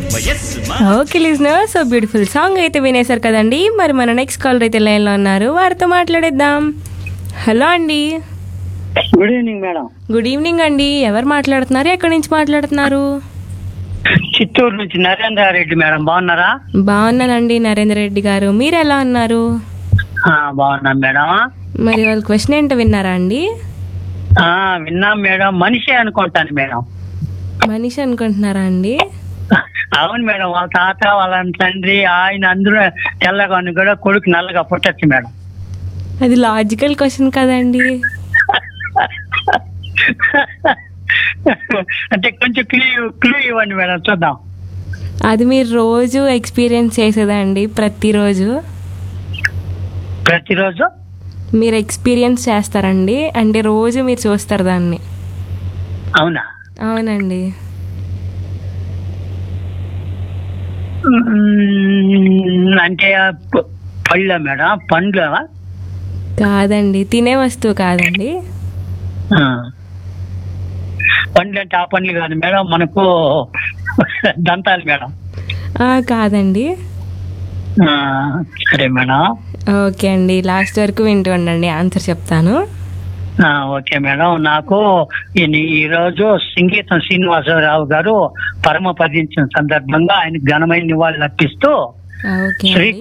okay listener so beautiful song అయితే వినేశారు కదండి మరి మన నెక్స్ట్ కాలర్ అయితే లైన్లో ఉన్నారు వారితో మాట్లాడేద్దాం హలో అండి good evening madam good evening అండి ఎవరు మాట్లాడుతున్నారు ఎక్కడి నుంచి మాట్లాడుతున్నారు చిత్తూరు నుంచి నరేంద్ర రెడ్డి మేడం బాగున్నారా బాగున్నానండి నరేంద్ర రెడ్డి గారు మీరు ఎలా ఉన్నారు ఆ, బాగున్నాం మేడం మరి వాళ్ళ క్వశ్చన్ ఏంటో విన్నారా అండి ఆ, విన్నాం మేడం మనిషి అనుకుంటాను మేడం మనిషి అనుకుంటున్నారా అండి అవును మేడం వాళ్ళ తాత వాళ్ళ తండ్రి ఆయన అందరూ తెల్లగా ఉన్న కూడా కొడుకు నల్లగా పుట్టచ్చు మేడం అది లాజికల్ క్వశ్చన్ కదండి అంటే కొంచెం క్లూ క్లూ ఇవ్వండి మేడం చూద్దాం అది మీరు రోజు ఎక్స్పీరియన్స్ చేసేదండి ప్రతిరోజు ప్రతిరోజు మీరు ఎక్స్పీరియన్స్ చేస్తారండి అంటే రోజు మీరు చూస్తారు దాన్ని అవునా అవునండి మ్మ్, అంటే ఆ ప- పళ్ళ మేడం పండ్ల కాదండి తినే వస్తువు కాదండి పండ్లు అంటే ఆ పండ్లు కాదు మేడం మనకు దంతాలు మేడం ఆ, కాదండి ఆ, సరే మేడం ఓకే అండి లాస్ట్ వరకు వింటూ ఉండండి ఆన్సర్ చెప్తాను ఆ, ఓకే మేడం నాకు ఈ- ఈ రోజు సంగీతం శ్రీనివాసరావు గారు పరమపదించిన సందర్భంగా ఆయన ఘనమైన నివాళులు అర్పిస్తూ ఓకే శ్రీ అండి